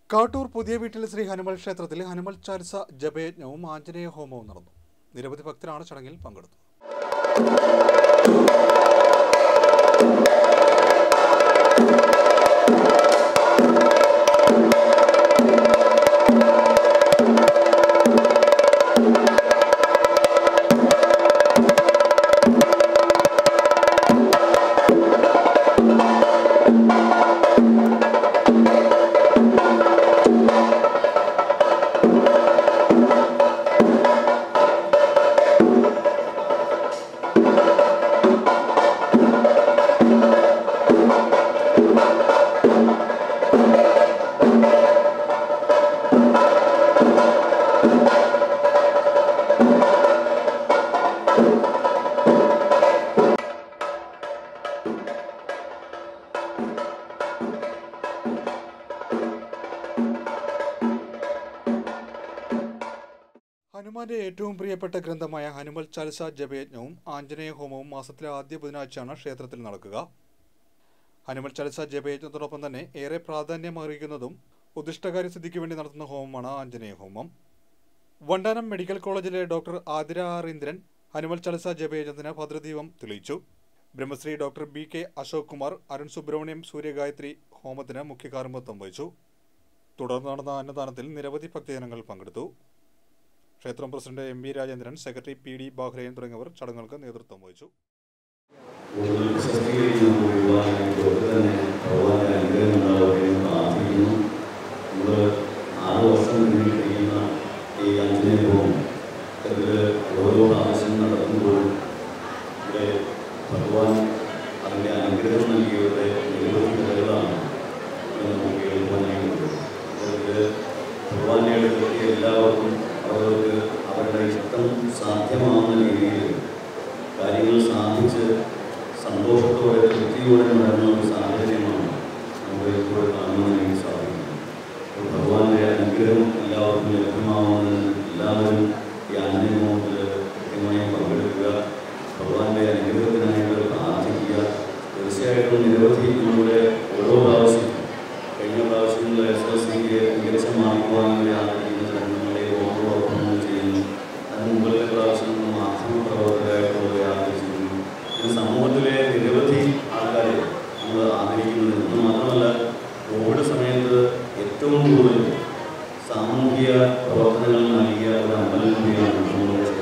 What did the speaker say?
കാട്ടൂർ പുതിയ വീട്ടിൽ ശ്രീ ഹനുമൽ ക്ഷേത്രത്തിൽ ഹനുമൽ ചാലിസ ജപയജ്ഞവും ആഞ്ജനേയ ഹോമവും നടന്നു നിരവധി ഭക്തരാണ് ചടങ്ങിൽ പങ്കെടുത്തത് ഹനുമാന്റെ ഏറ്റവും പ്രിയപ്പെട്ട ഗ്രന്ഥമായ ഹനുമൽ ചാലിസ ജപയജ്ഞവും ആഞ്ജനേയ ഹോമവും മാസത്തിലെ ആദ്യ ബുധനാഴ്ചയാണ് ക്ഷേത്രത്തിൽ നടക്കുക ഹനുമൽ ചാലിസ ജപയജ്ഞത്തോടൊപ്പം തന്നെ ഏറെ പ്രാധാന്യമറിയിക്കുന്നതും ഉദ്ദിഷ്ടകാര്യ സിദ്ധിക്ക് വേണ്ടി നടത്തുന്ന ഹോമമാണ് ആഞ്ജനേയ ഹോമം വണ്ടാനം മെഡിക്കൽ കോളേജിലെ ഡോക്ടർ ആതിര ആർ ഇന്ദ്രൻ ഹനുമൽ ചാലിസ ജപയജ്ഞത്തിന് ഭദ്രദീപം തെളിയിച്ചു Brahmashri doctor B K Ashok Kumar Arun Subramaniam Suryagayatri ഹോമത്തിന് മുഖ്യ കാർമ്മിത്വം വഹിച്ചു തുടർന്ന് നടന്ന അന്നദാനത്തിൽ നിരവധി ഭക്തജനങ്ങൾ പങ്കെടുത്തു ക്ഷേത്രം president M V Rajendran secretary P D ബാഹ്രയൻ തുടങ്ങിയവർ ചടങ്ങുകൾക്ക് നേതൃത്വം വഹിച്ചു കൂടുതൽ പ്രശസ്തീകരിക്കുന്ന ഒഴിവാക്കിക്കൊണ്ട് തന്നെ ഭഗവാന്റെ അനുഗ്രഹം ഉണ്ടാവുകയും പ്രാർത്ഥിക്കുന്നു നമ്മൾ ആറ് വർഷം മുന്നിൽ കഴിയുന്ന ഈ അഞ്ചിനേപ്പവും ഇതിൽ ഓരോ പ്രാവശ്യം നടത്തുമ്പോഴും ഇവിടെ ഭഗവാൻ അതിൻ്റെ അനുഗ്രഹം നൽകിയവരുടെ നിരവധി കഥകളാണ് ഇവിടെ നമുക്ക് കേൾക്കുവാനായിട്ട് അതിൽ ഭഗവാന്റെ അടുത്തേക്ക് എല്ലാവർക്കും അവർക്ക് അവരുടെ ഇഷ്ടം സാധ്യമാവുന്ന രീതിയിൽ കാര്യങ്ങൾ സാധിച്ച് സന്തോഷത്തോടെ തൃപ്തിയോടെ നടന്ന ഒരു സാഹചര്യമാണ് നമുക്ക് ഇപ്പോൾ കാണുവാനായി സാധിക്കുന്നത് അപ്പോൾ ഭഗവാന്റെ അനുഗ്രഹം എല്ലാവർക്കും ലഭ്യമാവുന്നതിന് എല്ലാവരും ഈ ആനന്ദമോഹത്തിൽ കൃത്യമായി പങ്കെടുക്കുക ഭഗവാന്റെ അനുഗ്രഹത്തിനായിട്ട് പ്രാർത്ഥിക്കുക തീർച്ചയായിട്ടും നിരവധി നമ്മുടെ ഓരോ പ്രാവശ്യം കഴിഞ്ഞ പ്രാവശ്യങ്ങളിൽ എസ് എൽ സിക്ക് മികച്ച മാർക്ക് വാങ്ങി ആദരിക്കുന്ന ചടങ്ങുകളെ ഓരോപ്പം ചെയ്യുന്നു അതിന് മുകളിലെ പ്രാവശ്യം മാധ്യമ പ്രവർത്തകരായിട്ടുള്ളവരെ ആദരിച്ചിരുന്നു ഇത് സമൂഹത്തിലെ നിരവധി ആൾക്കാരെ നമ്മൾ ആദരിക്കുന്നത് എന്ന് മാത്രമല്ല കോവിഡ് സമയത്ത് ഏറ്റവും കൂടുതൽ സാമൂഹിക പ്രവർത്തനങ്ങൾ നൽകിയ ഒരു അമ്പലം കൂടിയാണ് നമ്മുടെ